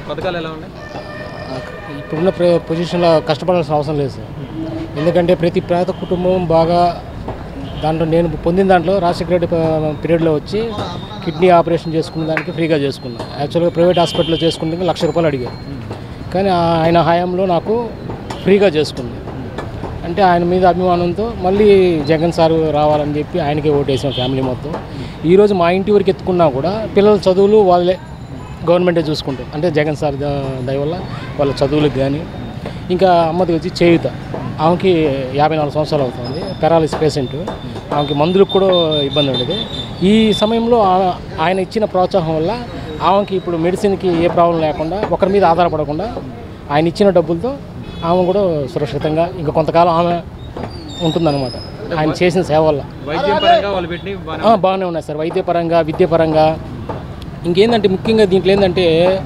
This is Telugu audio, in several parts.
పథకాలు ఎలా ఉన్నాయి ఇప్పుడున్న ప్ర పొజిషన్లో కష్టపడాల్సిన అవసరం లేదు సార్ ఎందుకంటే ప్రతి పేద కుటుంబం బాగా దాంట్లో నేను పొందిన దాంట్లో రాజశేఖర రెడ్డి ప- పీరియడ్లో వచ్చి కిడ్నీ ఆపరేషన్ చేసుకున్న దానికి ఫ్రీగా చేసుకున్నాను యాక్చువల్గా ప్రైవేట్ హాస్పిటల్లో చేసుకుంటే లక్ష రూపాయలు అడిగారు కానీ ఆ- ఆయన హయాంలో నాకు ఫ్రీగా చేసుకుంది అంటే ఆయన మీద అభిమానంతో మళ్ళీ జగన్ సార్ రావాలని చెప్పి ఆయనకే ఓటేసాం ఫ్యామిలీ మొత్తం ఈరోజు మా ఇంటి వరకు ఎత్తుకున్నా కూడా పిల్లల చదువులు వాళ్ళే గవర్నమెంటే చూసుకుంటారు అంటే జగన్ సార్ ద- దయ వల్ల వాళ్ళ చదువులకు కానీ ఇంకా అమ్మది వచ్చి చేయుత ఆమెకి యాభై నాలుగు సంవత్సరాలు అవుతుంది పెరాలిస్ పేషెంట్ ఆమెకి మందులకు కూడా ఇబ్బంది ఉండేది ఈ సమయంలో ఆ- ఆయన ఇచ్చిన ప్రోత్సాహం వల్ల ఆమెకి ఇప్పుడు మెడిసిన్కి ఏ ప్రాబ్లం లేకుండా ఒకరి మీద ఆధారపడకుండా ఆయన ఇచ్చిన డబ్బులతో ఆమె కూడా సురక్షితంగా ఇంకా కొంతకాలం ఆమె ఉంటుందన్నమాట ఆయన చేసిన సేవ వల్ల వైద్యం పరంగా వాళ్ళు పెట్టి బాగానే ఆ, బాగానే ఉన్నాయి సార్ వైద్యపరంగా విద్యపరంగా ఇంకేందంటే ముఖ్యంగా దీంట్లో ఏంటంటే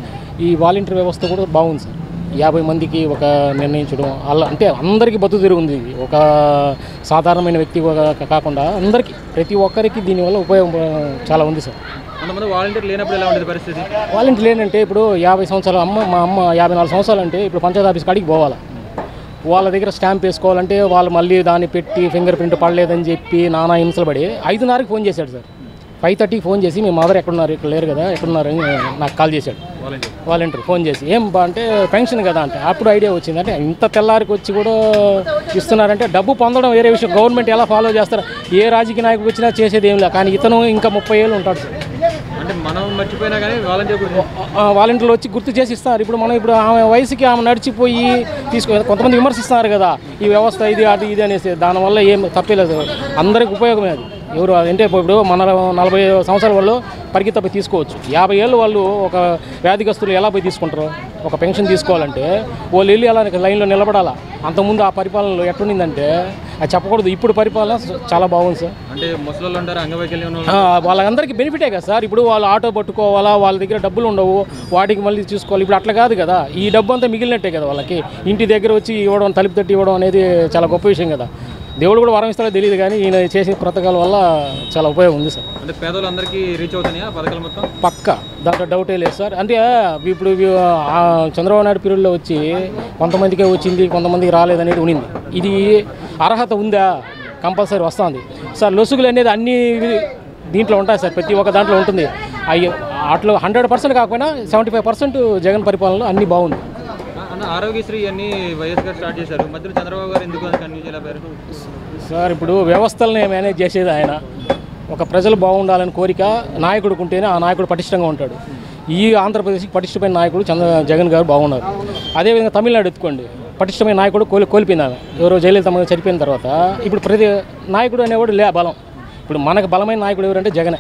ఈ వాలంటీర్ వ్యవస్థ కూడా బాగుంది సార్ యాభై మందికి ఒక నిర్ణయించడం అలా అంటే అందరికీ బతుకు తిరుగుంది ఇది ఒక సాధారణమైన వ్యక్తి ఒక- కాకుండా అందరికీ ప్రతి ఒక్కరికి దీనివల్ల ఉపయోగం ఆ, చాలా ఉంది సార్ కొంతమంది వాలంటీర్ లేనప్పుడు ఎలా ఉండేది పరిస్థితి వాలంటీర్ ఏంటంటే ఇప్పుడు యాభై సంవత్సరాలు అమ్మ మా అమ్మ యాభై నాలుగు సంవత్సరాలు అంటే ఇప్పుడు పంచాయతీ ఆఫీస్ కాడికి పోవాలా వాళ్ళ దగ్గర స్టాంప్ వేసుకోవాలంటే వాళ్ళు మళ్ళీ దాన్ని పెట్టి ఫింగర్ ప్రింట్ పడలేదని చెప్పి నానా హింసలు పడి ఐదున్నరకి ఫోన్ చేశాడు సార్ ఫైవ్ థర్టీకి ఫోన్ చేసి మీ మదర్ ఎక్కడున్నారు ఇక్కడ లేరు కదా ఎక్కడున్నారు అని నాకు కాల్ చేశాడు వాలంటీర్ వాలంటీర్ ఫోన్ చేసి ఏం బా అంటే పెన్షన్ కదా అంటే అప్పుడు ఐడియా వచ్చింది అంటే ఇంత తెల్లారికి వచ్చి కూడా ఇస్తున్నారంటే డబ్బు పొందడం వేరే విషయం గవర్నమెంట్ ఎలా ఫాలో చేస్తారు ఏ రాజకీయ నాయకుడు వచ్చినా చేసేది ఏం లేదు కానీ ఇతను ఇంకా ముప్పై ఏళ్ళు ఉంటాడు సార్ అంటే మనం మర్చిపోయినా కానీ వాలంటీర్ గురించి ఆ వాలంటీర్లు వచ్చి గుర్తు చేసి ఇస్తారు ఇప్పుడు మనం ఇప్పుడు ఆమె వయసుకి ఆమె నడిచిపోయి తీసుకో కొంతమంది విమర్శిస్తున్నారు కదా ఈ వ్యవస్థ ఇది అది ఇది అనేసి దానివల్ల ఏం తప్పలేదు అందరికి ఉపయోగమే అది ఎవరు అంటే ఇప్పుడు మన నలభై సంవత్సరాల వాళ్ళు పరిగి తప్పి తీసుకోవచ్చు యాభై ఏళ్ళు వాళ్ళు ఒక వ్యాధిగస్తులు ఎలా పోయి తీసుకుంటారు ఒక పెన్షన్ తీసుకోవాలంటే వాళ్ళు వెళ్ళి అలా లైన్లో నిలబడాలా అంతకుముందు ఆ పరిపాలనలో ఎట్లుండిందంటే అది చెప్పకూడదు ఇప్పుడు పరిపాలన చాలా బాగుంది సార్ అంటే ముసలోళ్ళు ఉంటారు అంగవైకల్యం ఉన్న వాళ్ళు ఆ, వాళ్ళందరికీ బెనిఫిటే కదా సార్ ఇప్పుడు వాళ్ళు ఆటో పట్టుకోవాలా వాళ్ళ దగ్గర డబ్బులు ఉండవు వాటికి మళ్ళీ చూసుకోవాలి ఇప్పుడు అట్లా కాదు కదా ఈ డబ్బు అంతా మిగిలినట్టే కదా వాళ్ళకి ఇంటి దగ్గర వచ్చి ఇవ్వడం తలుపు తట్టి ఇవ్వడం అనేది చాలా గొప్ప విషయం కదా దేవుడు కూడా వరం ఇస్తారో తెలియదు కానీ ఈయన చేసే పథకాల వల్ల చాలా ఉపయోగం ఉంది సార్ అంటే పేదోళ్ళందరికీ రీచ్ అవుతున్నాయా పథకాలు మొత్తం పక్క దాంట్లో డౌటే లేదు సార్ అంటే ఇప్పుడు ఇవి, ఆ, చంద్రబాబు నాయుడు పీరియడ్లో వచ్చి కొంతమందికే వచ్చింది కొంతమందికి రాలేదనేది ఉండింది ఇది అర్హత ఉందా కంపల్సరీ వస్తుంది సార్ లొసుగులు అనేది అన్ని ఇవి- దీంట్లో ఉంటాయి సార్ ప్రతి ఒక్క దాంట్లో ఉంటుంది అవి అట్లా హండ్రెడ్ పర్సెంట్ కాకపోయినా సెవెంటీ ఫైవ్ పర్సెంట్ జగన్ పరిపాలనలో అన్నీ బాగుంది ఆ, అన్న ఆరోగ్యశ్రీ అన్ని వైఎస్ గారు స్టార్ట్ చేశారు మధ్యలో చంద్రబాబు గారు ఎందుకు కన్యూ చేయలేపారు సార్ ఇప్పుడు వ్యవస్థల్ని మేనేజ్ చేసేది ఆయన ఒక ప్రజలు బాగుండాలని కోరిక నాయకుడికి ఉంటేనే ఆ నాయకుడు పటిష్టంగా ఉంటాడు ఈ ఆంధ్రప్రదేశ్కి పటిష్టమైన నాయకుడు చంద్ర జగన్ గారు బాగున్నారు అదేవిధంగా తమిళనాడు ఎత్తుకోండి పటిష్టమైన నాయకుడు కోలి కోల్పోయింది ఆమె ఎవరో జయలలితమ్మ చనిపోయిన తర్వాత ఇప్పుడు ప్రతి నాయకుడు అనేవాడు లే బలం ఇప్పుడు మనకు బలమైన నాయకుడు ఎవరంటే జగనే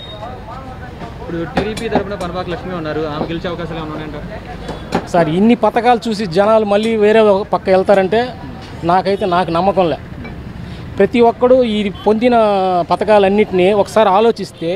ఇప్పుడు టీడీపీ తరపున పనబాక లక్ష్మి ఉన్నారు ఆమె గెలిచే అవకాశాలు ఏమైనా ఉన్నాయంట సార్ ఇన్ని పథకాలు చూసి జనాలు మళ్ళీ వేరే ఒక పక్క వెళ్తారంటే నాకైతే నాకు నమ్మకం లే ప్రతి ఒక్కడు ఈ పొందిన పథకాలన్నింటినీ ఒకసారి ఆలోచిస్తే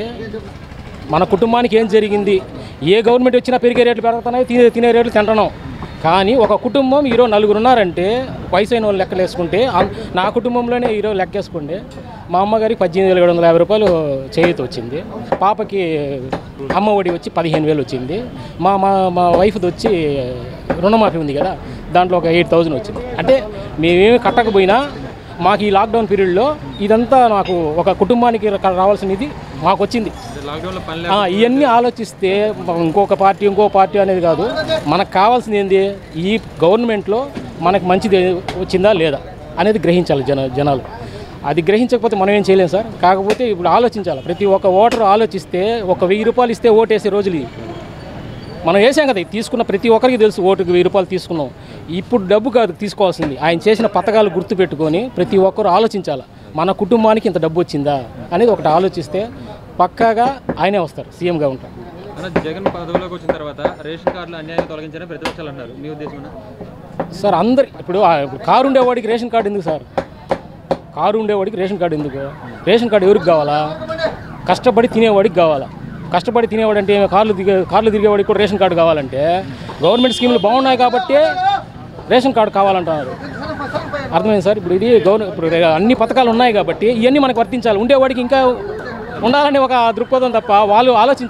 మన కుటుంబానికి ఏం జరిగింది ఏ గవర్నమెంట్ వచ్చినా పెరిగే రేట్లు పెరుగుతున్నాయి తినే తినే రేట్లు తింటున్నాం కానీ ఒక కుటుంబం ఈరోజు నలుగురు ఉన్నారంటే వయసు అయిన వాళ్ళు లెక్కలు వేసుకుంటే అం- నా కుటుంబంలోనే ఈరోజు లెక్కేసుకోండి మా అమ్మగారికి పద్దెనిమిది వేల ఏడు వందల యాభై రూపాయలు చేయూత వచ్చింది పాపకి అమ్మ ఒడి వచ్చి పదిహేను వేలు వచ్చింది మా మా మా వైఫ్ది వచ్చి రుణమాఫీ ఉంది కదా దాంట్లో ఒక ఎయిట్ థౌజండ్ వచ్చింది అంటే మేమేమి కట్టకపోయినా మాకు ఈ లాక్డౌన్ పీరియడ్లో ఇదంతా నాకు ఒక కుటుంబానికి రా- రావాల్సినది మాకు వచ్చింది లాక్డౌన్లో పని ఆ, ఇవన్నీ ఆలోచిస్తే ఇంకొక పార్టీ ఇంకో పార్టీ అనేది కాదు మనకు కావాల్సింది ఏంది ఈ గవర్నమెంట్లో మనకు మంచిది వచ్చిందా లేదా అనేది గ్రహించాలి జన జనాలు అది గ్రహించకపోతే మనం ఏం చేయలేం సార్ కాకపోతే ఇప్పుడు ఆలోచించాలి ప్రతి ఒక్క ఓటర్ ఆలోచిస్తే ఒక వెయ్యి రూపాయలు ఇస్తే ఓటేసే రోజులు ఇవి మనం వేసాం కదా ఇది తీసుకున్న ప్రతి ఒక్కరికి తెలుసు ఓటుకి వెయ్యి రూపాయలు తీసుకున్నాం ఇప్పుడు డబ్బు కాదు తీసుకోవాల్సింది ఆయన చేసిన పథకాలు గుర్తుపెట్టుకొని ప్రతి ఒక్కరు ఆలోచించాలి మన కుటుంబానికి ఇంత డబ్బు వచ్చిందా అనేది ఒకటి ఆలోచిస్తే పక్కాగా ఆయనే వస్తారు సీఎంగా ఉంటారు అన్న జగన్ పదవిలోకి వచ్చిన తర్వాత రేషన్ కార్డులు అన్యాయం తొలగించారని ప్రతిపక్షాలు అంటారు మీ ఉద్దేశం సార్ అందరి ఇప్పుడు ఆ- ఇప్పుడు కారు ఉండేవాడికి రేషన్ కార్డు ఎందుకు సార్ కారు ఉండేవాడికి రేషన్ కార్డు ఎందుకు రేషన్ కార్డు ఎవరికి కావాలా కష్టపడి తినేవాడికి కావాలా కష్టపడి తినేవాడు అంటే ఏమి కార్లు దిగే కార్లు తిరిగేవాడికి కూడా రేషన్ కార్డు కావాలంటే గవర్నమెంట్ స్కీములు బాగున్నాయి కాబట్టి రేషన్ కార్డు కావాలంటున్నారు అర్థమైంది సార్ ఇప్పుడు ఇది గవర్న ఇప్పుడు అన్ని పథకాలు ఉన్నాయి కాబట్టి ఇవన్నీ మనకు వర్తించాలి ఉండేవాడికి ఇంకా ఉండాలనే ఒక దృక్పథం తప్ప వాళ్ళు ఆలోచించాలా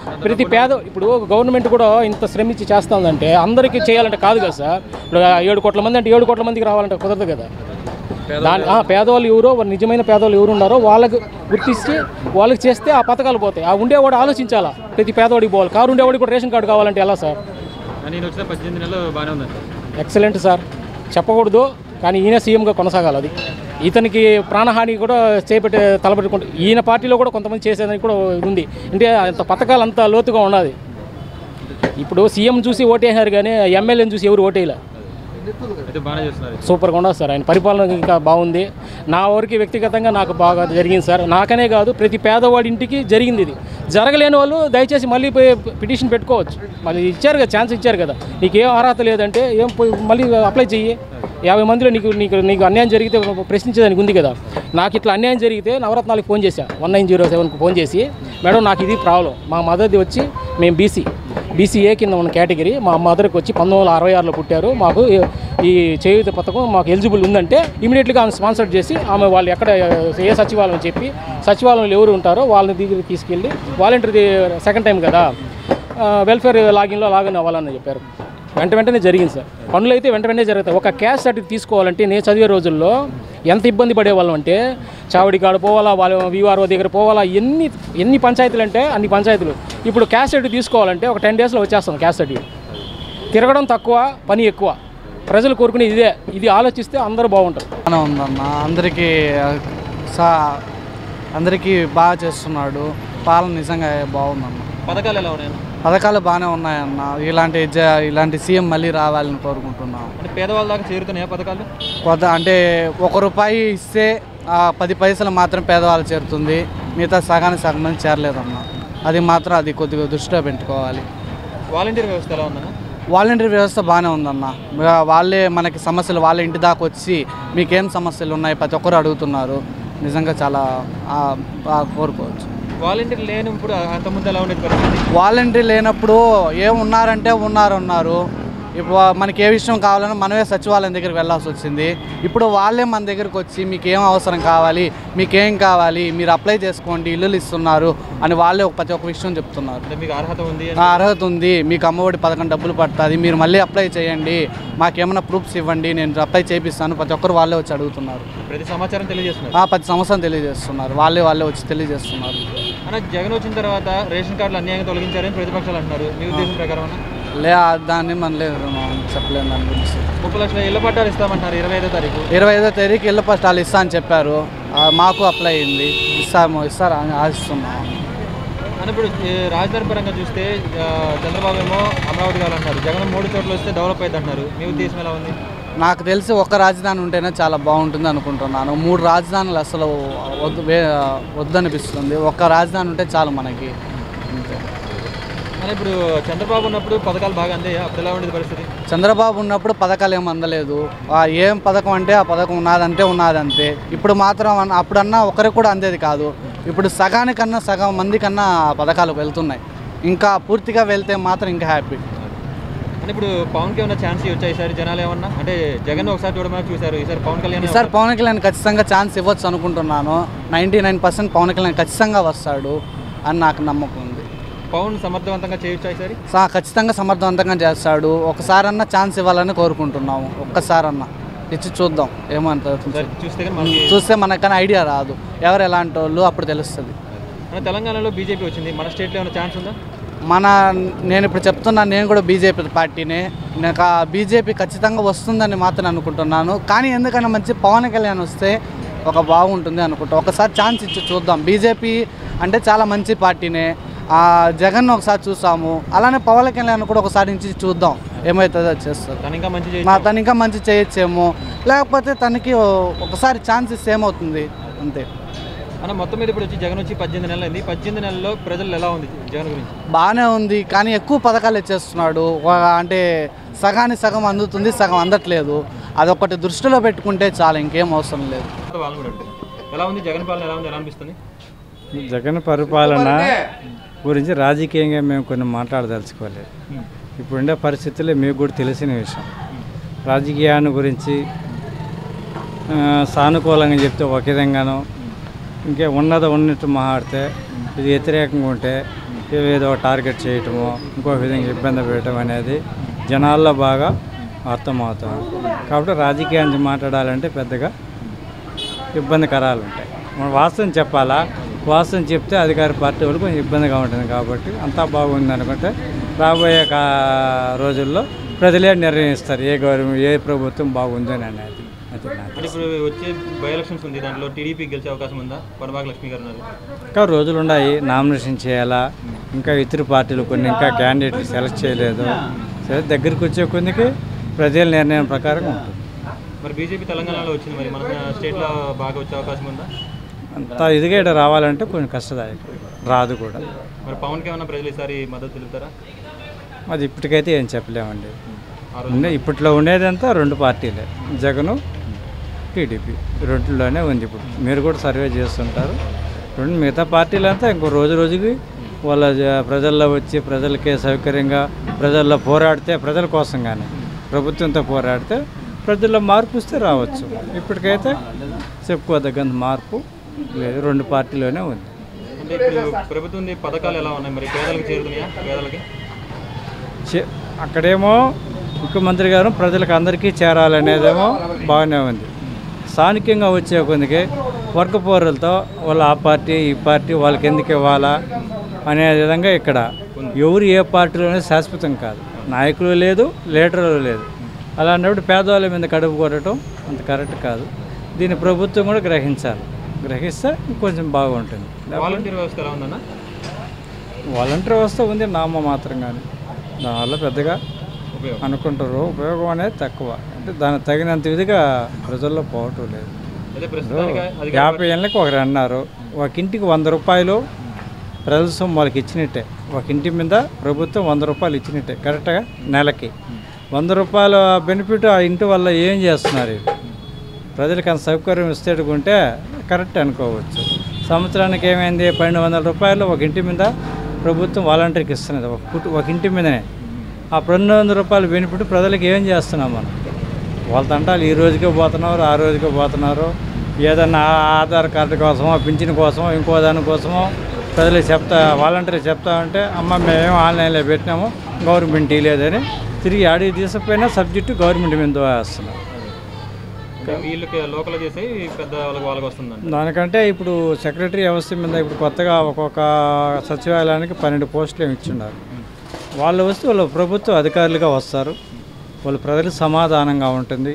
ప్రతి పేద ఇప్పుడు గవర్నమెంట్ కూడా ఇంత శ్రమించి చేస్తుందంటే అందరికీ చేయాలంటే కాదు కదా సార్ ఇప్పుడు ఆ ఏడు కోట్ల మంది అంటే ఏడు కోట్ల మందికి రావాలంటే కుదరదు కదా దాని ఆ, పేదవాళ్ళు ఎవరో వారు నిజమైన పేదవాళ్ళు ఎవరు ఉన్నారో వాళ్ళకి గుర్తించి వాళ్ళకి చేస్తే ఆ పథకాలు పోతాయి ఆ ఉండేవాడు ఆలోచించాలా ప్రతి పేదవాడికి పోవాలి కారు ఉండేవాడికి కూడా రేషన్ కార్డు కావాలంటే ఎలా సార్ నేను వచ్చిన పద్దెనిమిది నెలలు బాగానే ఉందండి ఎక్సలెంట్ సార్ చెప్పకూడదు కానీ ఈయన సీఎంగా కొనసాగాలి అది ఇతనికి ప్రాణహాని కూడా చేపట్టి తలపెట్టుకుంటే ఈయన పార్టీలో కూడా కొంతమంది చేసేదానికి కూడా ఇది ఉంది అంటే అంత పథకాలు అంత లోతుగా ఉన్నది ఇప్పుడు సీఎం చూసి ఓటేసారు కానీ ఎమ్మెల్యేని చూసి ఎవరు ఓటేయలే అయితే బాగానే చేస్తున్నారు సూపర్గా ఉండదు సార్ ఆయన పరిపాలన ఇంకా బాగుంది నా వరకు వ్యక్తిగతంగా నాకు బాగా జరిగింది సార్ నాకనే కాదు ప్రతి పేదవాడి ఇంటికి జరిగింది ఇది జరగలేని వాళ్ళు దయచేసి మళ్ళీ పోయి పిటిషన్ పెట్టుకోవచ్చు మళ్ళీ ఇచ్చారు కదా ఛాన్స్ ఇచ్చారు కదా నీకు ఏం అర్హత లేదంటే ఏం పోయి మళ్ళీ అప్లై చెయ్యి యాభై మందిలో నీకు నీకు నీకు అన్యాయం జరిగితే ప్రశ్నించేదానికి ఉంది కదా నాకు ఇట్లా అన్యాయం జరిగితే నవరత్నాలకు ఫోన్ చేశా వన్ నైన్ జీరో సెవెన్కి ఫోన్ చేసి మేడం నాకు ఇది ప్రాబ్లం మా మదర్ది వచ్చి మేము బీసీ బీసీఏ కింద ఉన్న కేటగిరీ మా మదర్కి వచ్చి పంతొమ్మిది వందల అరవై ఆరులో పుట్టారు మాకు ఈ- ఈ చేయూత పథకం మాకు ఎలిజిబుల్ ఉందంటే ఇమీడియట్గా ఆమె స్పాన్సర్ చేసి ఆమె వాళ్ళు ఎక్కడ ఏ సచివాలయం చెప్పి సచివాలయంలో ఎవరు ఉంటారో వాళ్ళని దగ్గరికి తీసుకెళ్ళి వాలంటీర్ సెకండ్ టైం కదా ఆ, వెల్ఫేర్ లాగిన్లో లాగిన్ అవ్వాలని చెప్పారు వెంట వెంటనే జరిగింది సార్ పనులు అయితే వెంట వెంటనే జరుగుతాయి ఒక క్యాష్ సర్టిఫికేట్ తీసుకోవాలంటే నేను చదివే రోజుల్లో ఎంత ఇబ్బంది పడేవాళ్ళం అంటే చావడి కాడ పోవాలా వాళ్ళ విఆర్ఓ దగ్గర పోవాలా ఎన్ని ఎన్ని పంచాయతీలు అంటే అన్ని పంచాయతీలు ఇప్పుడు క్యాష్ సర్టిఫికేట్ తీసుకోవాలంటే ఒక టెన్ డేస్లో వచ్చేస్తాం క్యాష్ సర్టిఫికేట్ తిరగడం తక్కువ పని ఎక్కువ ప్రజలు కోరుకునేది ఇదే ఇది ఆలోచిస్తే అందరూ బాగుంటారు బాగానే ఉందన్న అందరికీ సా అందరికీ బాగా చేస్తున్నాడు పాలన నిజంగా బాగుందన్న పథకాలు ఎలా ఉన్నాయి పథకాలు బాగానే ఉన్నాయన్న ఇలాంటి జ- ఇలాంటి సీఎం మళ్ళీ రావాలని కోరుకుంటున్నాం అంటే పేదవాళ్ళ దాకా చేరుతున్నాయా పథకాలు కొత్త అంటే ఒక రూపాయి ఇస్తే ఆ పది పైసలు మాత్రం పేదవాళ్ళు చేరుతుంది మిగతా సగానికి సగం మంది చేరలేదన్న అది మాత్రం అది కొద్దిగా దృష్టిలో పెట్టుకోవాలి వాలంటీర్ వ్యవస్థ ఎలా ఉందన్న వాలంటీర్ వ్యవస్థ బాగానే ఉందన్న వా- వాళ్ళే మనకి సమస్యలు వాళ్ళ ఇంటి దాకా వచ్చి మీకేం సమస్యలు ఉన్నాయి ప్రతి ఒక్కరు అడుగుతున్నారు నిజంగా చాలా ఆ, బాగా కోరుకోవచ్చు వాలంటీర్ లేని ఇప్పుడు అంతకుముందు ఎలా ఉండేది పరిస్థితి వాలంటీర్ లేనప్పుడు ఏం ఉన్నారంటే ఉన్నారు ఉన్నారు ఇప్పుడు మనకి ఏ విషయం కావాలన్నా మనమే సచివాలయం దగ్గరికి వెళ్ళాల్సి వచ్చింది ఇప్పుడు వాళ్ళే మన దగ్గరికి వచ్చి మీకు ఏం అవసరం కావాలి మీకేం కావాలి మీరు అప్లై చేసుకోండి ఇల్లులు ఇస్తున్నారు అని వాళ్ళే ఒక ప్రతి ఒక్క విషయం చెప్తున్నారు అంటే మీకు అర్హత ఉంది నా అర్హత ఉంది మీకు అమ్మఒడి పథకం డబ్బులు పడుతుంది మీరు మళ్ళీ అప్లై చేయండి మాకేమైనా ప్రూఫ్స్ ఇవ్వండి నేను అప్లై చేపిస్తాను ప్రతి ఒక్కరు వాళ్ళే వచ్చి అడుగుతున్నారు ప్రతి సమాచారం తెలియజేస్తున్నారు ఆ పది సంవత్సరం తెలియజేస్తున్నారు వాళ్ళే వాళ్ళే వచ్చి తెలియజేస్తున్నారు అన్న జగన్ వచ్చిన తర్వాత రేషన్ కార్డులు అన్యాయంగా తొలగించారని ప్రతిపక్షాలు అంటున్నారు మీ ఉద్దేశం ప్రకారం అన్న లే ఆ దాన్ని మనం లేదు మనం చెప్పలేము దాని గురించి ముప్పై లక్షల ఇళ్ల పట్టాలు ఇస్తామంటున్నారు ఇరవై ఐదో తారీఖు ఇరవై ఐదో తేదీకి ఇళ్ళ పట్టాలు ఇస్తా అని చెప్పారు ఆ, మాకు అప్లై అయింది ఇస్తాము ఇస్తారు అని ఆశిస్తున్నాం అని ఇప్పుడు ఏ, రాజధాని పరంగా చూస్తే ఆ, చంద్రబాబు ఏమో అమరావతి కావాలంటున్నారు జగన్ మూడు చోట్ల వస్తే డెవలప్ అయింది అంటున్నారు మీ ఉద్దేశం ఎలా ఉంది నాకు తెలిసి ఒక్క రాజధాని ఉంటేనే చాలా బాగుంటుంది అనుకుంటున్నాను మూడు రాజధానులు అసలు వద్దు వే వద్దనిపిస్తుంది ఒక్క రాజధాని ఉంటే చాలు మనకి అంతే అని ఇప్పుడు చంద్రబాబు ఉన్నప్పుడు పథకాలు బాగా అందాయా అప్పుడు ఎలా ఉండేది పరిస్థితి చంద్రబాబు ఉన్నప్పుడు పథకాలు ఏం అందలేదు ఆ ఏం పథకం అంటే ఆ పథకం ఉన్నదంటే ఉన్నది అంతే ఇప్పుడు మాత్రం అన్న- అప్పుడన్నా ఒకరికి కూడా అందేది కాదు ఇప్పుడు సగానికన్నా సగం మంది కన్నా ఆ పథకాలు వెళ్తున్నాయి ఇంకా పూర్తిగా వెళ్తే మాత్రం ఇంకా హ్యాపీ అని ఇప్పుడు పవన్కి ఏమైనా ఛాన్స్ ఇవ్వచ్చా ఈసారి జనాలు ఏమన్నా అంటే జగన్ ఒకసారి చూడమని చూశారు ఈసారి పవన్ కళ్యాణ్ ఈసారి పవన్ కళ్యాణ్ ఖచ్చితంగా ఛాన్స్ ఇవ్వచ్చు అనుకుంటున్నాను ninety nine percent Pawan Kalyan ఖచ్చితంగా వస్తాడు అని నాకు నమ్మకం ఉంది పవన్ సమర్థవంతంగా చేయొచ్చా ఈసారి సా ఖచ్చితంగా సమర్థవంతంగా చేస్తాడు ఒకసారన్నా ఛాన్స్ ఇవ్వాలని కోరుకుంటున్నాము ఒక్కసారన్నా ఇచ్చి చూద్దాం ఏమంటారు ఒకసారి చూస్తే కానీ మనకి చూస్తే మనకన్నా ఐడియా రాదు ఎవరు ఎలాంటి వాళ్ళు అప్పుడు తెలుస్తుంది మన తెలంగాణలో బీజేపీ వచ్చింది మన స్టేట్లో ఏమైనా ఛాన్స్ ఉందా మన నేను ఇప్పుడు చెప్తున్నాను నేను కూడా బీజేపీ పార్టీనే నాకు ఆ బీజేపీ ఖచ్చితంగా వస్తుందని మాత్రం అనుకుంటున్నాను కానీ ఎందుకన్నా మంచి పవన్ కళ్యాణ్ వస్తే ఒక బాగుంటుంది అనుకుంటా ఒకసారి ఛాన్స్ ఇచ్చి చూద్దాం బీజేపీ అంటే చాలా మంచి పార్టీనే ఆ జగన్ ఒకసారి చూసాము అలానే పవన్ కళ్యాణ్ కూడా ఒకసారి నుంచి చూద్దాం ఏమవుతుందో అది చేస్తారు తను ఇంకా మంచి నా చేయొచ్చు తను ఇంకా మంచి చేయొచ్చేమో లేకపోతే తనకి ఓ- ఒకసారి ఛాన్స్ ఇస్తే ఏమవుతుంది అంతే అన్న మొత్తం మీద ఇప్పుడు వచ్చి జగన్ వచ్చి పద్దెనిమిది నెలలు అయింది పద్దెనిమిది నెలల్లో ప్రజలు ఎలా ఉంది జగన్ గురించి బాగానే ఉంది కానీ ఎక్కువ పథకాలు ఇచ్చేస్తున్నాడు వా- అంటే సగానికి సగం అందుతుంది సగం అందట్లేదు అదొకటి దృష్టిలో పెట్టుకుంటే చాలా ఇంకేం అవసరం లేదు వాళ్ళు కూడా ఉంటారు. ఎలా ఉంది జగన్ పాలన ఎలా ఉంది ఎలా అనిపిస్తుంది జగన్ పరిపాలన గురించి రాజకీయంగా మేము కొన్ని మాట్లాడదలుచుకోలేదు ఇప్పుడుండే పరిస్థితుల్లో మీకు కూడా తెలిసిన విషయం రాజకీయాన్ని గురించి ఆ, సానుకూలంగా చెప్తే ఒక విధంగాను ఇంకే ఉన్నది ఉన్నట్టు మాట్లాడితే ఇది వ్యతిరేకంగా ఉంటే ఏదో టార్గెట్ చేయటము ఇంకో విధంగా ఇబ్బంది పెట్టడం అనేది జనాల్లో బాగా అర్థమవుతుంది కాబట్టి రాజకీయాన్ని మాట్లాడాలంటే పెద్దగా ఇబ్బందికరాలు ఉంటాయి మనం వాస్తవం చెప్పాలా వాస్తవం చెప్తే అధికార పార్టీ వాళ్ళు కొంచెం ఇబ్బందిగా ఉంటుంది కాబట్టి అంతా బాగుంది అనుకుంటే రాబోయే కా రోజుల్లో ప్రజలే నిర్ణయిస్తారు ఏ గవర్నమెంట్ ఏ ప్రభుత్వం బాగుంది అని అనేది అది నాకు అంటే ఇప్పుడు వచ్చే బై ఎలక్షన్స్ ఉంది దాంట్లో టీడీపీ గెలిచే అవకాశం ఉందా కొనబాగ లక్ష్మి గారు ఉన్నారు ఇంకా రోజులు ఉన్నాయి నామినేషన్ చేయాలా ఇంకా ఇతర పార్టీలు కొన్ని ఇంకా క్యాండిడేట్లు సెలెక్ట్ చేయలేదు సరే దగ్గరికి వచ్చే కొద్దికి ప్రజల నిర్ణయం ప్రకారం ఉంటుంది మరి బీజేపీ తెలంగాణలో వచ్చింది మరి మన స్టేట్లో బాగా వచ్చే అవకాశం ఉందా అంత ఇదిగా ఇక్కడ రావాలంటే కొంచెం కష్టదాయకం రాదు కూడా మరి పవన్కి ఏమైనా ప్రజలు ఈసారి మద్దతు తెలుపుతారా అది ఇప్పటికైతే ఏం చెప్పలేమండి ఆ రోజు ఉండే ఇప్పట్లో ఉండేదంతా రెండు పార్టీలే జగను టీడీపీ రెండులోనే ఉంది ఇప్పుడు మీరు కూడా సర్వే చేస్తుంటారు రెండు మిగతా పార్టీలంతా ఇంకో రోజు రోజుకి వాళ్ళ జ- ప్రజల్లో వచ్చి ప్రజలకే సౌకర్యంగా ప్రజల్లో పోరాడితే ప్రజల కోసం కానీ ప్రభుత్వంతో పోరాడితే ప్రజల్లో మార్పు వస్తే రావచ్చు ఇప్పటికైతే చెప్పుకోదగ్గంత మార్పు లేదు రెండు పార్టీలోనే ఉంది అంటే ఇప్పుడు ప్రభుత్వం పథకాలు ఎలా ఉన్నాయి మరి పేదలకు చేరుతున్నాయా పేదలకి చే- అక్కడేమో ముఖ్యమంత్రి గారు ప్రజలకు అందరికీ చేరాలనేదేమో బాగానే ఉంది స్థానికంగా వచ్చే కొందికి వర్గ పౌరులతో వాళ్ళు ఆ పార్టీ ఈ పార్టీ వాళ్ళకి ఎందుకు ఇవ్వాలా అనే విధంగా ఇక్కడ ఎవరు ఏ పార్టీలోనే శాశ్వతం కాదు నాయకులు లేదు లీడర్లు లేదు అలాంటప్పుడు పేదవాళ్ళ మీద కడుపు కొట్టడం అంత కరెక్ట్ కాదు దీన్ని ప్రభుత్వం కూడా గ్రహించాలి గ్రహిస్తే కొంచెం బాగుంటుంది వాలంటీర్ వ్యవస్థ ఎలా ఉందన్న వాలంటీర్ వ్యవస్థ ఉంది నామ మాత్రం కానీ దానివల్ల పెద్దగా ఉపయోగం అనుకుంటారు ఉపయోగం అనేది తక్కువ అంటే దానికి తగినంత విధిగా ప్రజల్లో పోవటం లేదు అదే ప్రస్తుతానికి అది యాభై ఏళ్ళకి ఒకరు అన్నారు ఒక ఇంటికి వంద రూపాయలు ప్రజల సొమ్ము వాళ్ళకి ఇచ్చినట్టే ఒక ఇంటి మీద ప్రభుత్వం వంద రూపాయలు ఇచ్చినట్టే కరెక్ట్గా నెలకి వంద రూపాయల బెనిఫిట్ ఆ ఇంటి వల్ల ఏం చేస్తున్నారు వీళ్ళు? ప్రజలకు అంత సౌకర్యం ఇస్తేటుకుంటే కరెక్ట్ అనుకోవచ్చు సంవత్సరానికి ఏమైంది పన్నెండు వందల రూపాయలు ఒక ఇంటి మీద ప్రభుత్వం వాలంటీర్కి ఇస్తున్నది ఒక కుటు ఒక ఇంటి మీదనే ఆ పన్నెండు వందల రూపాయల బెనిఫిట్ ప్రజలకు ఏం చేస్తున్నాం మనం వాళ్ళ తంటాలు ఈ రోజుకే పోతున్నారు ఆ రోజుకే పోతున్నారు ఏదన్నా ఆధార్ కార్డు కోసమో పింఛన్ కోసమో ఇంకో దాని కోసమో ప్రజలకు చెప్తా వాలంటీర్ చెప్తా ఉంటే అమ్మ మేమేం ఆన్లైన్లో పెట్టినాము గవర్నమెంట్ లేదని తిరిగి ఆడికి తీసుకుపోయినా సబ్జెక్టు గవర్నమెంట్ మీద వేస్తున్నాం అంటే వీళ్ళకి లోకల్ చేసి పెద్ద వాళ్ళకి వాళ్ళకి వస్తుందండి దానికంటే ఇప్పుడు సెక్రటరీ వ్యవస్థ మీద ఇప్పుడు కొత్తగా ఒక్కొక్క సచివాలయానికి పన్నెండు పోస్టులు ఏమి ఇచ్చున్నారు వాళ్ళు వస్తే వాళ్ళు ప్రభుత్వ అధికారులుగా వస్తారు వాళ్ళు ప్రజలకు సమాధానంగా ఉంటుంది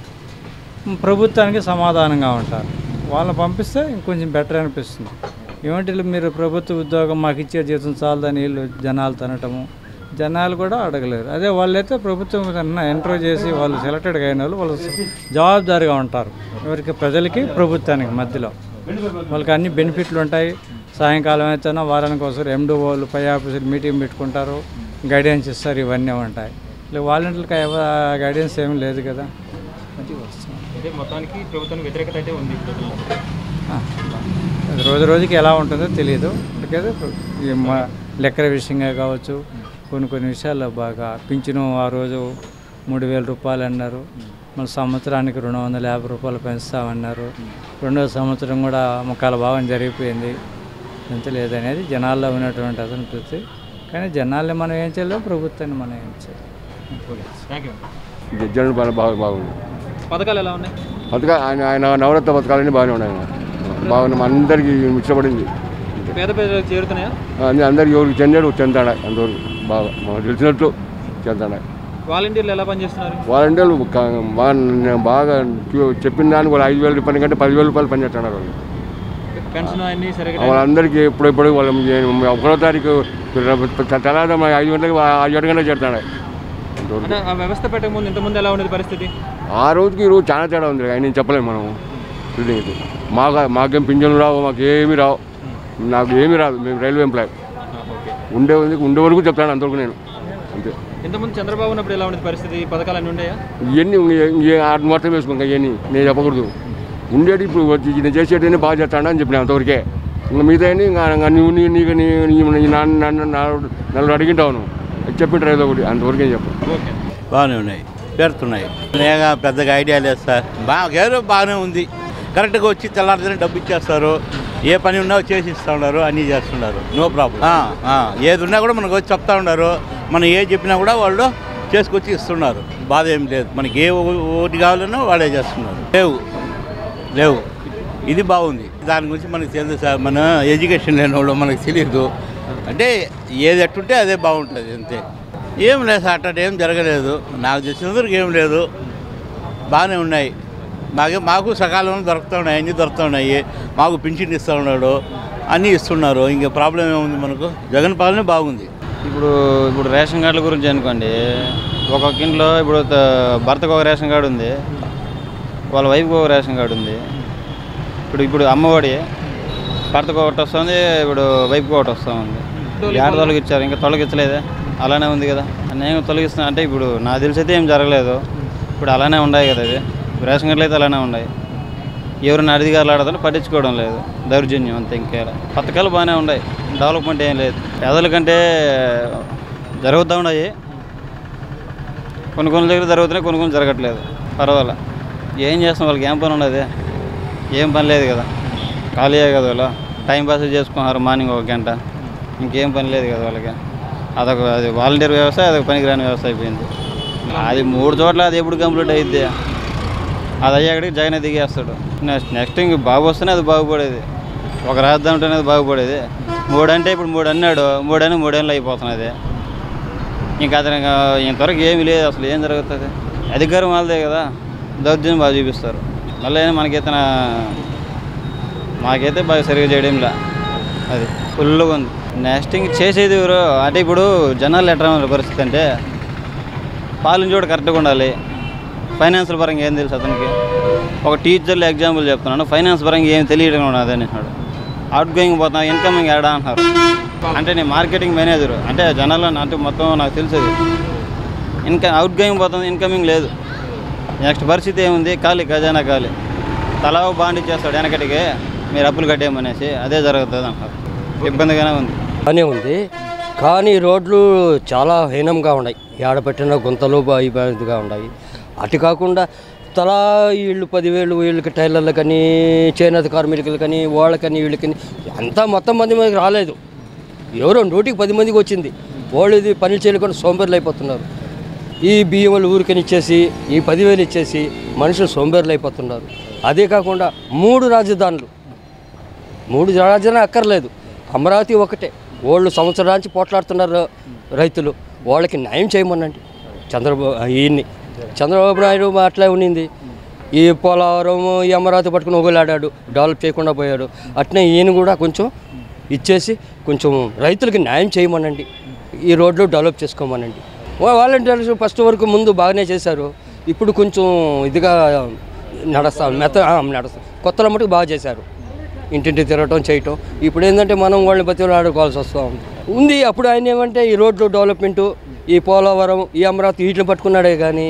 ప్రభుత్వానికి సమాధానంగా ఉంటారు వాళ్ళని పంపిస్తే ఇంకొంచెం బెటర్ అనిపిస్తుంది ఏమంటే వీళ్ళు మీరు ప్రభుత్వ ఉద్యోగం మాకు ఇచ్చే జీతం చాలదని వీళ్ళు జనాలు తినటము జనాలు కూడా అడగలేరు అదే వాళ్ళైతే ప్రభుత్వం ఎంటర్ చేసి వాళ్ళు సెలెక్టెడ్గా అయిన వాళ్ళు వాళ్ళు జవాబుదారీగా ఉంటారు ఎవరికి ప్రజలకి ప్రభుత్వానికి మధ్యలో వాళ్ళకి అన్ని బెనిఫిట్లు ఉంటాయి సాయంకాలం అయితేనే వారానికి ఒకసారి ఎండు వాళ్ళు పై ఆఫీసులు మీటింగ్ పెట్టుకుంటారు గైడెన్స్ ఇస్తారు ఇవన్నీ ఉంటాయి ఇలా వాలంటీర్లకి గైడెన్స్ ఏమీ లేదు కదా అది వస్తుంది అంటే మొత్తానికి ప్రభుత్వానికి వ్యతిరేకత అయితే ఉంది ప్రజల్లో ఆ, అది రోజు రోజుకి ఎలా ఉంటుందో తెలియదు ఇప్పటికైతే ఈ మా లెక్కల విషయంగా కావచ్చు కొన్ని కొన్ని విషయాల్లో బాగా పింఛను ఆ రోజు మూడు వేల రూపాయలు అన్నారు మన సంవత్సరానికి రెండు వందల యాభై రూపాయలు పెంచుతామన్నారు రెండో సంవత్సరం కూడా ముఖాల భావం జరిగిపోయింది పెంచలేదనేది జనాల్లో ఉన్నటువంటి అసంతృప్తి కానీ జనాల్ని మనం ఏం చేయలేము ప్రభుత్వాన్ని మనం ఏం చేయలేము థ్యాంక్ యూ జగన్ పాలన బాగా బాగుంది పథకాలు ఎలా ఉన్నాయి పథకా ఆయన ఆయన నవరత్న పథకాలన్నీ బాగానే ఉన్నాయి ఆయన. బాగున్నాయి మన అందరికీ ఇష్టపడింది పేద ప్రజలకు చేరుతున్నాయా అన్ని అందరికి ఎవరికి చెందాడు చెందాడు అంతవరకు బాగా మనకు తెలిసినట్లు చెందాడు వాలంటీర్లు ఎలా పనిచేస్తున్నారు వాలంటీర్లు క- బాగా నేను బాగా క్యూ- చెప్పిన దానికి వాళ్ళు ఐదు వేల రూపాయల కంటే పదివేల రూపాయలు పనిచేస్తున్నారు వాళ్ళు పెన్షన్ అన్ని సరిగ్గా వాళ్ళందరికీ ఎప్పుడెప్పుడు వాళ్ళు ఏ- ఒకటో తారీఖు తెల్లారి మన ఐదు గంటలకు ఆ ఏడు గంటలకు చేస్తాడు అంతవరకు అంటే ఆ వ్యవస్థ పెట్టక ముందు ఇంతకుముందు ఎలా ఉండేది పరిస్థితి ఆ రోజుకి ఈ రోజు చాలా తేడా ఉంది ఆయన నేను చెప్పలేము మనం ఫీల్డింగ్ మాకు మాకేం పింఛన్లు రావు మాకు ఏమీ రావు నాకు ఏమీ రాదు మేము రైల్వే ఎంప్లాయ్ ఓకే ఉండే ఉండే వరకు చెప్తాను అంతవరకు నేను అంతే ఇంతకుముందు చంద్రబాబు ఉన్నప్పుడు ఎలా ఉండేది పరిస్థితి ఈ పథకాలు అన్నీ ఉండేయా ఇవన్నీ ఆరు మొత్తం వేసుకో ఇవన్నీ నేను చెప్పకూడదు ఉండేది ఇప్పుడు వచ్చి నేను చేసేటన్నీ బాగా చేస్తాను అని చెప్పిన అంతవరకే ఇంకా మిగతా ఇంకా ఇంకా నువ్వు నీ నీకు నీ నీ- నీ నాన్న నన్ను నన్ను అడిగింటావు నువ్వు చెప్పింటారు ఏదో ఒకటి అంతవరకే చెప్పు ఓకే బాగానే ఉన్నాయి పెడుతున్నాయి నేగా పెద్దగా ఐడియా లేదు సార్ బాగా ఏదో బాగానే ఉంది కరెక్ట్గా వచ్చి తెల్లారితేనే డబ్బు ఇచ్చేస్తారు ఏ పని ఉన్నా చేసి ఇస్తూ ఉన్నారు అన్నీ చేస్తున్నారు నో ప్రాబ్లం ఏది ఉన్నా కూడా మనకు వచ్చి చెప్తా ఉన్నారు మనం ఏ చెప్పినా కూడా వాళ్ళు చేసుకొచ్చి ఇస్తున్నారు బాధ ఏం లేదు మనకి ఏ ఓ- ఓటి కావాలన్నా వాళ్ళే చేస్తున్నారు లేవు లేవు ఇది బాగుంది దాని గురించి మనకు తెలియదు సార్ మన ఎడ్యుకేషన్ లేని వాళ్ళు మనకు తెలియదు అంటే ఏది ఎట్టుంటే అదే బాగుంటుంది అంతే ఏం లేదు సార్ అట్లా ఏం జరగలేదు నాకు తెలిసినందుకు ఏం లేదు బాగానే ఉన్నాయి మాకే మాకు సకాలంలో దొరుకుతూ ఉన్నాయి అన్నీ దొరుకుతూ ఉన్నాయి మాకు పింఛన్ ఇస్తూ ఉన్నాడు అన్నీ ఇస్తున్నారు ఇంకా ప్రాబ్లం ఏముంది మనకు జగన్ పాలన బాగుంది ఇప్పుడు ఇప్పుడు రేషన్ కార్డుల గురించి అనుకోండి ఒక్కొక్క ఇంట్లో ఇప్పుడు త- భర్తకు ఒక రేషన్ కార్డు ఉంది వాళ్ళ వైఫ్కి ఒక రేషన్ కార్డు ఉంది ఇప్పుడు ఇప్పుడు అమ్మఒడి భర్తకు ఒకటి వస్తుంది ఇప్పుడు వైఫ్కి ఒకటి వస్తూ ఉంది ఏడ తొలగించారు ఇంకా తొలగించలేదే అలానే ఉంది కదా నేను తొలగిస్తున్నా అంటే ఇప్పుడు నాకు తెలిసి అయితే ఏం జరగలేదు ఇప్పుడు అలానే ఉన్నాయి కదా అవి రేషన్ కార్డులు అయితే అలానే ఉన్నాయి ఎవరైనా అధికారులు ఆడదని పట్టించుకోవడం లేదు దౌర్జన్యం అంతే ఇంకేలా పథకాలు బాగానే ఉన్నాయి డెవలప్మెంట్ ఏం లేదు పేదల కంటే జరుగుతూ ఉన్నాయి కొన్ని కొన్ని దగ్గర జరుగుతున్నాయి కొన్ని కొన్ని జరగట్లేదు పర్వాలే ఏం చేస్తాం వాళ్ళకి ఏం పని ఉండదు ఏం పని లేదు కదా ఖాళీయే కదా వాళ్ళు టైం పాస్ చేసుకున్నారు మార్నింగ్ ఒక గంట ఇంకేం పని లేదు కదా వాళ్ళకి అదొక అది వాలంటీర్ వ్యవస్థ అదొక పనికిరాని వ్యవస్థ అయిపోయింది అది మూడు చోట్ల అది ఎప్పుడు కంప్లీట్ అయ్యిద్ది అది అయ్యాకడికి జగన్ దిగేస్తాడు నెక్స్ట్ నెక్స్ట్ ఇంక బాగు వస్తేనే అది బాగుపడేది ఒక రాజధాని ఉంటేనే అది బాగుపడేది మూడు అంటే ఇప్పుడు మూడు అన్నాడు మూడు అని మూడేళ్ళు అయిపోతున్నది ఇంకా అతను ఇంకా ఇంతవరకు ఏమీ లేదు అసలు ఏం జరుగుతుంది అధికారం వాళ్ళదే కదా దౌర్జన్యం బాగా చూపిస్తారు మళ్ళీ మనకైతే మాకైతే బాగా సరిగా చేయడంలా అది ఫుల్గా ఉంది నెక్స్ట్ ఇంక చేసేది ఎవరు అంటే ఇప్పుడు జనాలు ఎట్లా ఉన్న పరిస్థితి అంటే పాలన చూడ కరెక్ట్గా ఉండాలి ఫైనాన్షియల్ పరంగా ఏం తెలుసు అతనికి ఒక టీచర్లు ఎగ్జాంపుల్ చెప్తున్నాను ఫైనాన్స్ పరంగా ఏం తెలియడం ఉన్నది అంటున్నాడు అవుట్ గోయింగ్ పోతున్నా ఇన్కమింగ్ ఏడా అంటున్నారు అంటే నేను మార్కెటింగ్ మేనేజర్ అంటే జనాల్లో అంటే మొత్తం నాకు తెలిసేది ఇన్క అవుట్ గోయింగ్ పోతుంది ఇన్కమింగ్ లేదు నెక్స్ట్ పరిస్థితి ఏముంది ఖాళీ ఖజానా ఖాళీ తలా ఓ బాండ్ ఇచ్చేస్తాడు వెనకటికి మీరు అప్పులు కట్టేయమనేసి అదే జరుగుతుంది అంటారు ఇబ్బందిగానే ఉంది బాగానే ఉంది కానీ రోడ్లు చాలా హీనంగా ఉన్నాయి ఏడపెట్టిన గుంతలు బా- ఇబ్బందిగా ఉన్నాయి అటు కాకుండా తలా వీళ్ళు పదివేలు వీళ్ళకి టైలర్లకని చేనేత కార్మికులకని వాళ్ళకని వీళ్ళకని అంతా మొత్తం మంది మనకి రాలేదు ఎవరో నూటికి పది మందికి వచ్చింది వాళ్ళు ఇది పనులు చేయకుండా సోంబేర్లు అయిపోతున్నారు ఈ బియ్యం వాళ్ళు ఊరికని ఇచ్చేసి ఈ పదివేలు ఇచ్చేసి మనుషులు సోంబేర్లు అయిపోతున్నారు అదే కాకుండా మూడు రాజధానులు మూడు రాజధాని అక్కర్లేదు అమరావతి ఒకటే వాళ్ళు సంవత్సరానికి పోట్లాడుతున్నారు రైతులు వాళ్ళకి న్యాయం చేయమనండి చంద్రబాబు ఈయన్ని చంద్రబాబు నాయుడు అట్లే ఉండింది ఈ పోలవరం ఈ అమరావతి పట్టుకుని ఒకలాడాడు డెవలప్ చేయకుండా పోయాడు అట్నే ఈయన కూడా కొంచెం ఇచ్చేసి కొంచెం రైతులకి న్యాయం చేయమనండి ఈ రోడ్లు డెవలప్ చేసుకోమనండి వాలంటీర్స్ ఫస్ట్ వరకు ముందు బాగానే చేశారు ఇప్పుడు కొంచెం ఇదిగా నడుస్తాం మెత్త నడుస్తాం కొత్తలో మటుకు బాగా చేశారు ఇంటింటి తిరగటం చేయటం ఇప్పుడు ఏంటంటే మనం వాళ్ళని బతిలో ఆడుకోవాల్సి వస్తూ ఉంది ఉంది అప్పుడు ఆయన ఏమంటే ఈ రోడ్లు డెవలప్మెంటు ఈ పోలవరం ఈ అమరావతి వీటిని పట్టుకున్నాడే కానీ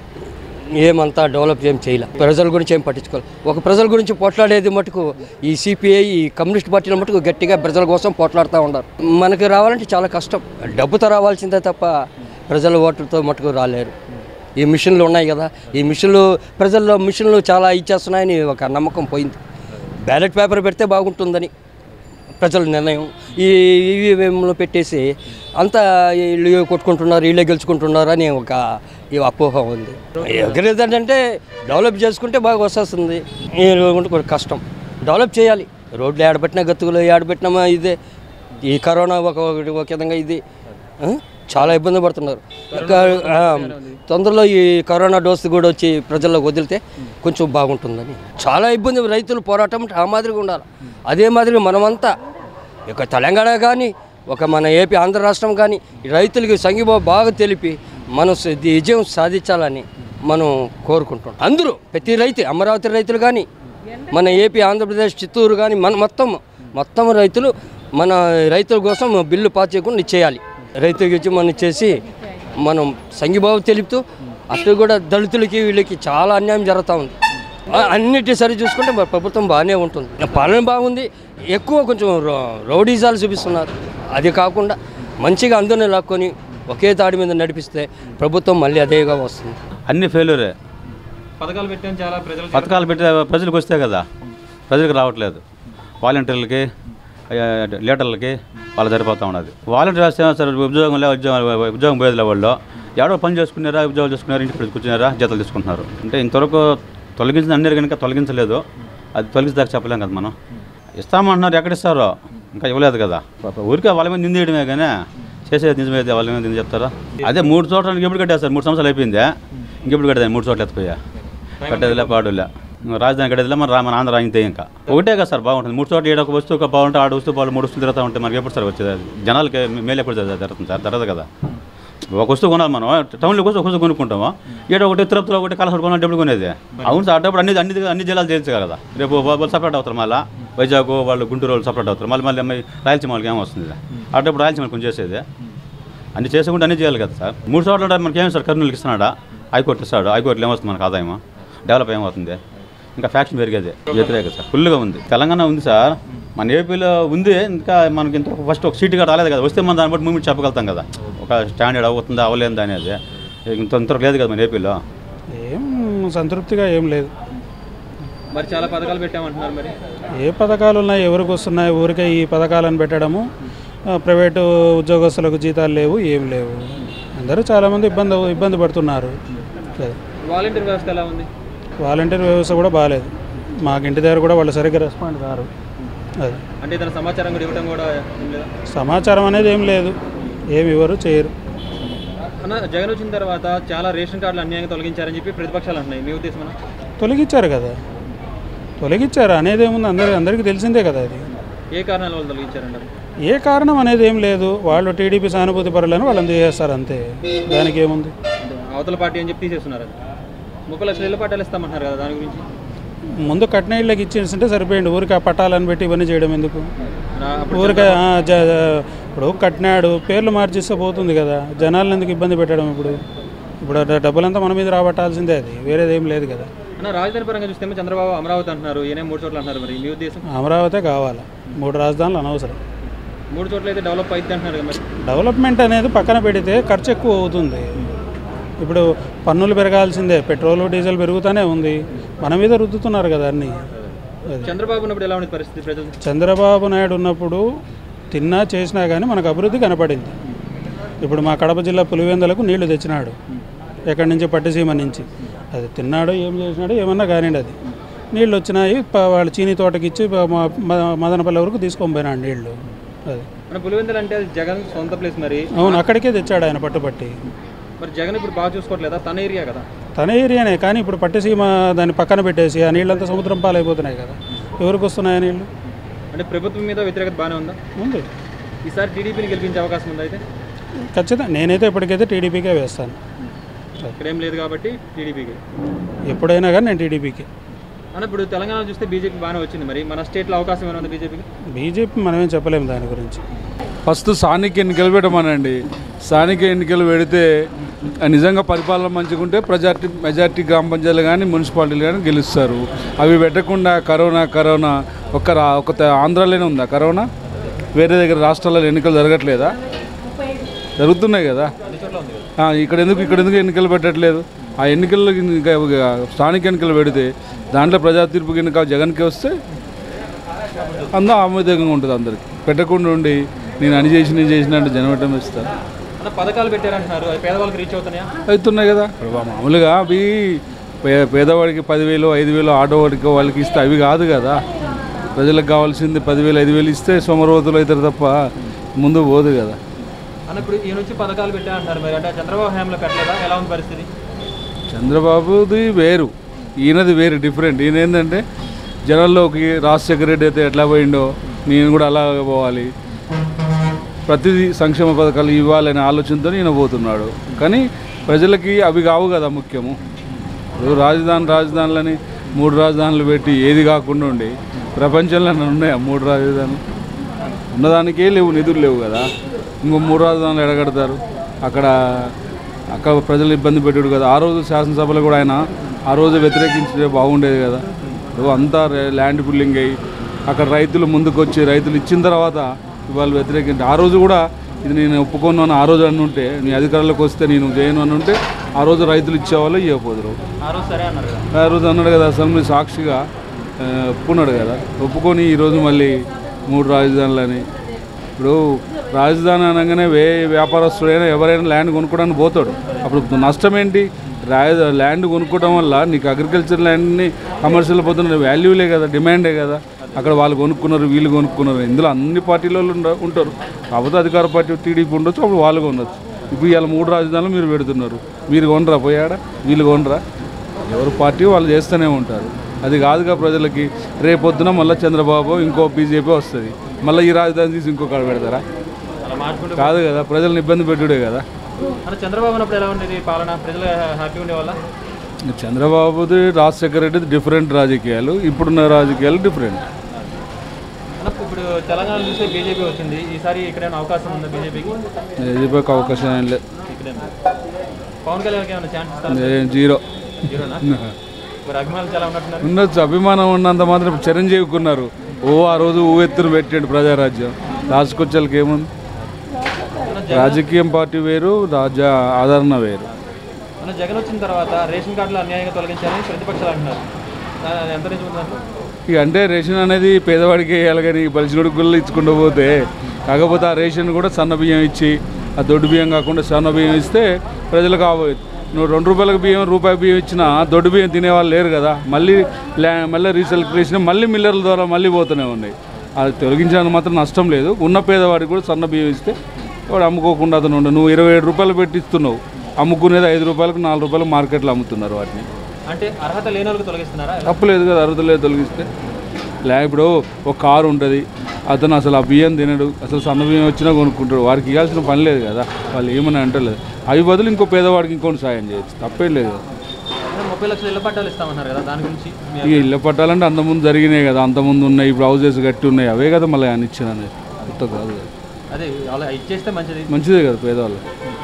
ఏమంతా డెవలప్ ఏం చేయలే ప్రజల గురించి ఏం పట్టించుకోవాలి ఒక ప్రజల గురించి పోట్లాడేది మటుకు ఈ సిపిఐ ఈ కమ్యూనిస్ట్ పార్టీల మటుకు గట్టిగా ప్రజల కోసం పోట్లాడుతూ ఉన్నారు మనకి రావాలంటే చాలా కష్టం డబ్బుతో రావాల్సిందే తప్ప ప్రజల ఓటుతో మటుకు రాలేరు ఈ మిషన్లు ఉన్నాయి కదా ఈ మిషన్లు ప్రజల్లో మిషన్లు చాలా ఇచ్చేస్తున్నాయని ఒక నమ్మకం పోయింది బ్యాలెట్ పేపర్ పెడితే బాగుంటుందని ప్రజల నిర్ణయం ఈ ఈవీఎంలో పెట్టేసి అంతా వీళ్ళు కొట్టుకుంటున్నారు వీళ్ళే గెలుచుకుంటున్నారు అని ఒక ఈ అపోహ ఉంది ఎగరేదంటే డెవలప్ చేసుకుంటే బాగా వస్తుంది ఈ కొంచెం కష్టం డెవలప్ చేయాలి రోడ్లు ఏడబెట్టినా గతుకులు ఏడబెట్టినా ఇదే ఈ కరోనా ఒక ఒకటి ఒక విధంగా ఇది ఆ? చాలా ఇబ్బంది పడుతున్నారు ఇంకా, ఆ, తొందరలో ఈ కరోనా డోస్ కూడా వచ్చి ప్రజల్లోకి వదిలితే కొంచెం బాగుంటుందని చాలా ఇబ్బంది రైతులు పోరాటం ఆ మాదిరిగా ఉండాలి అదే మాదిరిగా మనమంతా ఇక తెలంగాణ కానీ ఒక మన ఏపీ ఆంధ్ర రాష్ట్రం కానీ రైతులకి సంఘీభావం బాగా తెలిపి మనం స- ఇది విజయం సాధించాలని మనం కోరుకుంటున్నాం అందరూ ప్రతి రైతు అమరావతి రైతులు కానీ మన ఏపీ ఆంధ్రప్రదేశ్ చిత్తూరు కానీ మన మొత్తం మొత్తం రైతులు మన రైతుల కోసం బిల్లు పాస్ చేయకుండా చేయాలి రైతు గురించి మనం చేసి మనం సంఘీభావం తెలుపుతూ అటు కూడా దళితులకి వీళ్ళకి చాలా అన్యాయం జరుగుతూ ఉంది ఆ- అన్నిటి సరి చూసుకుంటే మన ప్రభుత్వం బాగానే ఉంటుంది పాలన బాగుంది ఎక్కువ కొంచెం రౌ- రౌడీజాలు చూపిస్తున్నారు అది కాకుండా మంచిగా అందరిని లాక్కొని ఒకే తాడి మీద నడిపిస్తే ప్రభుత్వం మళ్ళీ అదేగా వస్తుంది అన్ని ఫెయిల్యూరే పథకాలు పెట్టాం చాలా ప్రజలు పథకాలు పెట్టే ప్రజలకు వస్తే కదా ప్రజలకు రావట్లేదు వాలంటీర్లకి ఆ, లీడర్లకి వాళ్ళు సరిపోతూ ఉన్నది వాలంటీర్ రాస్తే సరే ఉద్యోగం లే ఉద్యోగం ఉద్యోగం పోయేదిలే వాళ్ళు ఎవడో పని చేసుకున్నారా ఉద్యోగాలు చేసుకున్నారా ఇంటికి కూర్చున్నారా జీతాలు తీసుకుంటున్నారు అంటే ఇంతవరకు తొలగించిన అన్ని కనుక తొలగించలేదు అది తొలగించదాకా చెప్పలేం కదా మనం ఇస్తామంటున్నారు ఎక్కడ ఇస్తారో ఇంకా ఇవ్వలేదు కదా పాప ఊరికే వాళ్ళ మీద నిందేయడమే కానీ చేసేది నిజమైతే వాళ్ళ మీద నింద చెప్తారా అదే మూడు చోట్ల ఎప్పుడు కట్టేస్తారు మూడు సంవత్సరాలు అయిపోయిందే ఇంకెప్పుడు కట్టేది మూడు చోట్ల ఎత్తిపోయా కట్టేదిలే పాడులే ఇంకా రాజధాని కట్టేదిలే మన రా- మన ఆంధ్ర అంతే ఇంకా ఒకటే కదా సార్ బాగుంటుంది మూడు చోట్ల ఏడు ఒక వస్తువు ఒక బాగుంటే ఆడు వస్తువు వాళ్ళు మూడు వస్తువులు తిరుగుతూ ఉంటే మనకి ఎప్పుడు సార్ వచ్చేది అది జనాలకి మేలు ఎప్పుడు జరుగుతుంది జరుగుతుంది సార్ జరగదు కదా ఒక వస్తువు కొనాలి మనం టౌన్లో కోసం ఒక వస్తువు కొనుక్కుంటాము ఏడో ఒకటి తిరుపతిలో ఒకటి కలసడు కొనాలి డబ్బులు కొనేది అవును సార్ అప్పుడు అన్ని అన్ని అన్ని జిల్లాలు చేయించు కదా రేపు వాళ్ళు సపరేట్ అవుతారు మళ్ళీ వైజాగ్ వాళ్ళు గుంటూరు వాళ్ళు సపరేట్ అవుతారు మళ్ళీ మళ్ళీ అమ్మాయి రాయలసీమ వాళ్ళకి ఏమొస్తుంది అప్పుడు రాయలసీమ కొంచెం చేసేది అన్ని చేసుకుంటే అన్ని చేయాలి కదా సార్ మూడు చోట్ల ఉంటే మనకి ఏమి సార్ కర్నూలుకి ఇస్తున్నాడా హైకోర్టు ఇస్తాడు హైకోర్టులో ఏమొస్తుంది మనకు ఆదాయం డెవలప్ ఏమవుతుంది ఇంకా ఫ్యాక్షన్ పెరిగేది వ్యతిరేక సార్ ఫుల్గా ఉంది తెలంగాణ ఉంది సార్ మన ఏపీలో ఉంది ఇంకా మనకి ఇంత ఫస్ట్ ఒక సీట్ కూడా రాలేదు కదా వస్తే మనం దాన్ని బట్టి మూమెంట్ చెప్పగలుగుతాం కదా ఒక స్టాండర్డ్ అవుతుందా అవ్వలేదు అనేది ఇంత ఇంత లేదు కదా మన ఏపీలో ఏం సంతృప్తిగా ఏం లేదు మరి చాలా పథకాలు పెట్టామంటున్నారు మరి ఏ పథకాలు ఉన్నాయి ఎవరికి వస్తున్నాయి ఊరికే ఈ పథకాలను పెట్టడము ఆ, ప్రైవేటు ఉద్యోగస్తులకు జీతాలు లేవు ఏం లేవు అందరూ చాలామంది ఇబ్బంది ఇబ్బంది పడుతున్నారు అదే. వాలంటీర్ వ్యవస్థ ఎలా ఉంది వాలంటీర్ వ్యవస్థ కూడా బాగాలేదు మాకు ఇంటి దగ్గర కూడా వాళ్ళు సరిగ్గా రెస్పాండ్ కారు అది అంటే ఇతర సమాచారం కూడా ఇవ్వడం కూడా ఏం లేదా సమాచారం అనేది ఏం లేదు ఏమి ఇవ్వరు చేయరు అన్న జగన్ వచ్చిన తర్వాత చాలా రేషన్ కార్డులు అన్యాయంగా తొలగించారని చెప్పి ప్రతిపక్షాలు అంటున్నాయి మీ ఉద్దేశం తొలగించారు కదా తొలగించారు అనేది ఏముంది అందరి అందరికీ తెలిసిందే కదా అది ఏ కారణాల వల్ల తొలగించారంటారు ఏ కారణం అనేది ఏం లేదు వాళ్ళు టీడీపీ సానుభూతి పరులను వాళ్ళని తీసేస్తారు అంతే దానికి ఏముంది అంటే అవతల పార్టీ అని చెప్పి తీసేస్తున్నారు అది ముప్పై లక్షల ఇళ్ళ పట్టాలు ఇస్తామంటున్నారు కదా దాని గురించి ముందు కట్న ఇళ్ళకి ఇచ్చేస్తుంటే సరిపోయింది ఊరికి ఆ పట్టాలని పెట్టి ఇవన్నీ చేయడం ఎందుకు నా- అప్పుడు ఊరికే ఆ, జ- ఇప్పుడు కట్టినాడు పేర్లు మార్చిస్తే పోతుంది కదా జనాలను ఎందుకు ఇబ్బంది పెట్టడం ఇప్పుడు ఇప్పుడు ఆ డబ్బులంతా మన మీద రాబట్టాల్సిందే అది వేరేది ఏం లేదు కదా అన్న రాజధాని పరంగా చూస్తే చంద్రబాబు అమరావతి అంటున్నారు ఈయన మూడు చోట్ల అంటున్నారు మరి మీ ఉద్దేశం అమరావతి కావాలి మూడు రాజధానులు అనవసరం మూడు చోట్ల అయితే డెవలప్ అయితే అంటున్నారు కదా మరి డెవలప్మెంట్ అనేది పక్కన పెడితే ఖర్చు ఎక్కువ అవుతుంది ఇప్పుడు పన్నులు పెరగాల్సిందే పెట్రోల్ డీజిల్ పెరుగుతూనే ఉంది మన మీద రుద్దుతున్నారు కదా అన్నీ అది. చంద్రబాబు ఉన్నప్పుడు ఎలా ఉంది పరిస్థితి ప్రజలు చంద్రబాబు నాయుడు ఉన్నప్పుడు తిన్నా చేసినా కానీ మనకు అభివృద్ధి కనపడింది ఇప్పుడు మా కడప జిల్లా పులివెందులకు నీళ్లు తెచ్చినాడు ఎక్కడి నుంచి పట్టిసీమ నుంచి అది తిన్నాడో ఏం చేసినాడో ఏమన్నా కానివ్వండి అది నీళ్ళు వచ్చినాయి ప- వాళ్ళు చీనీ తోటకి ఇచ్చి ప- మ- మ- మదనపల్లి వరకు తీసుకొని పోయినాడు నీళ్లు అది మన పులివెందులు అంటే అది జగన్ సొంత ప్లేస్ మరి అవును అక్కడికే తెచ్చాడు ఆయన పట్టుపట్టి మరి జగన్ ఇప్పుడు బాగా చూసుకోవట్లేదా తన ఏరియా కదా తన ఏరియానే కానీ ఇప్పుడు పట్టిసీమ దాన్ని పక్కన పెట్టేసి ఆ నీళ్ళంతా సముద్రం పాలైపోతున్నాయి కదా ఎవరికి వస్తున్నాయి ఆ నీళ్ళు అంటే ప్రభుత్వం మీద వ్యతిరేకత బాగానే ఉందా ఉంది ఈసారి టీడీపీని గెలిపించే అవకాశం ఉందా అయితే ఖచ్చితంగా నేనైతే ఇప్పటికైతే టీడీపీకే వేస్తాను ఇక్కడ ఏం లేదు కాబట్టి టీడీపీకి ఎప్పుడైనా కానీ నేను టీడీపీకి అన్న ఇప్పుడు తెలంగాణ చూస్తే బీజేపీ బాగానే వచ్చింది మరి మన స్టేట్లో అవకాశం ఏమైనా ఉంది బీజేపీకి బీజేపీ మనమేం చెప్పలేము దాని గురించి ఫస్ట్ స్థానిక ఎన్నికలు పెట్టమనండి స్థానిక ఎన్నికలు పెడితే ఆ నిజంగా పరిపాలన మంచిగా ఉంటే ప్రజార్టీ మెజార్టీ గ్రామ పంచాయతీలు కానీ మున్సిపాలిటీలు కానీ గెలుస్తారు అవి పెట్టకుండా కరోనా కరోనా ఒక్క రా ఒక త- ఆంధ్రాలోనే ఉందా కరోనా వేరే దగ్గర రాష్ట్రాలలో ఎన్నికలు జరగట్లేదా జరుగుతున్నాయి కదా ఆ, ఇక్కడ ఎందుకు ఇక్కడ ఎందుకు ఎన్నికలు పెట్టట్లేదు ఆ ఎన్నికల్లో ఇంకా ఇంకా స్థానిక ఎన్నికలు పెడితే దాంట్లో ప్రజా తీర్పు ఎన్నిక జగన్కి వస్తే అందరూ ఆమోదంగా ఉంటుంది అందరికి పెట్టకుండా ఉండి నేను అని చేసి నేను చేసిన అంటే జనం ఎట్టం ఇస్తారు అన్న పథకాలు పెట్టారంటున్నారు అది పేదవాళ్ళకి రీచ్ అవుతున్నాయా అవుతున్నాయి కదా ఇప్పుడు మామూలుగా అవి పే పేదవాడికి పదివేలు ఐదు వేలు ఆటో వాడికి వాళ్ళకి ఇస్తే అవి కాదు కదా ప్రజలకు కావాల్సింది పదివేలు ఐదు వేలు ఇస్తే సోమరవతులు అవుతారు తప్ప ముందు పోదు కదా అన్న ఇప్పుడు ఈయన వచ్చి పథకాలు పెట్టారంటారు మరి అంటే చంద్రబాబు హయాంలో పెట్టలేదా ఎలా ఉంది పరిస్థితి చంద్రబాబుది వేరు ఈయనది వేరు డిఫరెంట్ ఈయన ఏంటంటే జనాల్లోకి రాజశేఖర రెడ్డి అయితే ఎట్లా పోయిండో నేను కూడా అలా పోవాలి ప్రతిదీ సంక్షేమ పథకాలు ఇవ్వాలనే ఆలోచనతో ఈయన పోతున్నాడు కానీ ప్రజలకి అవి కావు కదా ముఖ్యము ఇప్పుడు రాజధాని రాజధానులని మూడు రాజధానులు పెట్టి ఏది కాకుండా ఉండి ప్రపంచంలో ఉన్నాయా మూడు రాజధానులు ఉన్నదానికే లేవు నిధులు లేవు కదా ఇంకో మూడు రాజధానులు ఎడగడతారు అక్కడ అక్కడ ప్రజలు ఇబ్బంది పెట్టాడు కదా ఆ రోజు శాసనసభలో కూడా ఆయన ఆ రోజు వ్యతిరేకించే బాగుండేది కదా ఇప్పుడు అంతా రే- ల్యాండ్ పుల్లింగ్ అయ్యి అక్కడ రైతులు ముందుకు వచ్చి రైతులు ఇచ్చిన తర్వాత వాళ్ళు వ్యతిరేకించి ఆ రోజు కూడా ఇది నేను ఒప్పుకోను అని ఆ రోజు అని ఉంటే నీ అధికారంలోకి వస్తే నేను చేయను అని ఉంటే ఆ రోజు రైతులు ఇచ్చేవాళ్ళు ఇవ్వకపోదురు ఆ రోజు సరే అన్నారు కదా ఆ రోజు అన్నాడు కదా అసెంబ్లీ సాక్షిగా ఆ, ఒప్పుకున్నాడు కదా ఒప్పుకొని ఈరోజు మళ్ళీ మూడు రాజధానులని ఇప్పుడు రాజధాని అనగానే వే వ్యాపారస్తుడైనా ఎవరైనా ల్యాండ్ కొనుక్కోవడానికి పోతాడు అప్పుడు నష్టం ఏంటి రాజ ల్యాండ్ కొనుక్కోవడం వల్ల నీకు అగ్రికల్చర్ ల్యాండ్ని కమర్షియల్ పోతున్న వాల్యూలే కదా డిమాండే కదా అక్కడ వాళ్ళు కొనుక్కున్నారు వీళ్ళు కొనుక్కున్నారు ఇందులో అన్ని పార్టీల వాళ్ళు ఉండ- ఉంటారు కాకపోతే అధికార పార్టీ టీడీపీ ఉండొచ్చు అప్పుడు వాళ్ళు కొనొచ్చు ఇప్పుడు ఇవాళ మూడు రాజధానులు మీరు పెడుతున్నారు మీరు కొనరా పోయాడా వీళ్ళు కొనరా ఎవరు పార్టీ వాళ్ళు చేస్తూనే ఉంటారు అది కాదుగా ప్రజలకి రేపొద్దున మళ్ళీ చంద్రబాబు ఇంకో బీజేపీ వస్తుంది మళ్ళీ ఈ రాజధాని తీసి ఇంకో కాడ పెడతారా అలా మార్చుకుంటూ కాదు కదా ప్రజల్ని ఇబ్బంది పెట్టుడే కదా మన చంద్రబాబు ఉన్నప్పుడు ఎలా ఉండేది పాలన ప్రజలు హ్యాపీ ఉండేవాళ్ళ చంద్రబాబుది రాజశేఖర రెడ్డిది డిఫరెంట్ రాజకీయాలు ఇప్పుడున్న రాజకీయాలు డిఫరెంట్ అన్న, ఇప్పుడు తెలంగాణ చూస్తే బీజేపీ వచ్చింది ఈసారి ఇక్కడేమైనా అవకాశం ఉందా బీజేపీకి బీజేపీకి అవకాశం ఏం లేదు ఇక్కడే పవన్ కళ్యాణ్కి ఏమైనా ఛాన్స్ ఇస్తారా ఏం జీరో జీరోనా మరి అభిమానులు చాలా ఉన్నట్టున్నారు ఉండొచ్చు అభిమానం ఉన్నంత మాత్రం చిరంజీవికి ఉన్నారు ఓ ఆ రోజు ఊవెత్తున పెట్టాడు ప్రజారాజ్యం రాజకొచ్చాలకి ఏముంది రాజకీయం పార్టీ వేరు రాజ్య ఆదరణ వేరు మన జగన్ వచ్చిన తర్వాత రేషన్ కార్డులు అన్యాయంగా తొలగించారని ప్రతిపక్షాలు అంటున్నారు దాని అది ఎంత నిజం ఉందంటే ఇక అంటే రేషన్ అనేది పేదవాడికి వేయాలి కానీ బలిసినోడి గుళ్ళు ఇచ్చుకుంటూ పోతే కాకపోతే ఆ రేషన్ కూడా సన్న బియ్యం ఇచ్చి ఆ దొడ్డు బియ్యం కాకుండా సన్న బియ్యం ఇస్తే ప్రజలకు ఆవ- నువ్వు రెండు రూపాయలకు బియ్యం రూపాయి బియ్యం ఇచ్చినా దొడ్డు బియ్యం తినేవాళ్ళు లేరు కదా మళ్ళీ ల్యా మళ్ళీ రీసర్క్యులేషన్ మళ్ళీ మిల్లర్ల ద్వారా మళ్ళీ పోతూనే ఉన్నాయి అది తొలగించడానికి మాత్రం నష్టం లేదు ఉన్న పేదవాడికి కూడా సన్న బియ్యం ఇస్తే వాడు అమ్ముకోకుండా అతను ఉండు నువ్వు ఇరవై ఏడు రూపాయలు పెట్టి ఇస్తున్నావు అమ్ముకునేది ఐదు రూపాయలకు నాలుగు రూపాయలు మార్కెట్లో అమ్ముతున్నారు వాటిని అంటే అర్హత లేని వాళ్ళకి తొలగిస్తున్నారా తప్పులేదు కదా అర్హత లేదు తొలగిస్తే లే ఇప్పుడు ఒక కారు ఉంటుంది అతను అసలు ఆ బియ్యం తినడు అసలు సన్న బియ్యం వచ్చినా కొనుక్కుంటాడు వారికి ఇవ్వాల్సిన పని లేదు కదా వాళ్ళు ఏమని అంటలేదు అవి బదులు ఇంకో పేదవాడికి ఇంకోటి సాయం చేయొచ్చు తప్పేం లేదు కదా అంటే ముప్పై లక్షల ఇళ్ల పట్టాలు ఇస్తామన్నారు కదా దాని గురించి మీ ఇక ఇళ్ళ పట్టాలంటే అంతకుముందు జరిగినాయి కదా అంతకుముందు ఉన్నాయి ఇప్పుడు హౌజెస్ కట్టి ఉన్నాయి అవే కదా మళ్ళీ ఆయన ఇచ్చిన కొత్త కాదు కదా అదే అలా ఇచ్చేస్తే మంచిది మంచిదే కదా పేదవాళ్ళు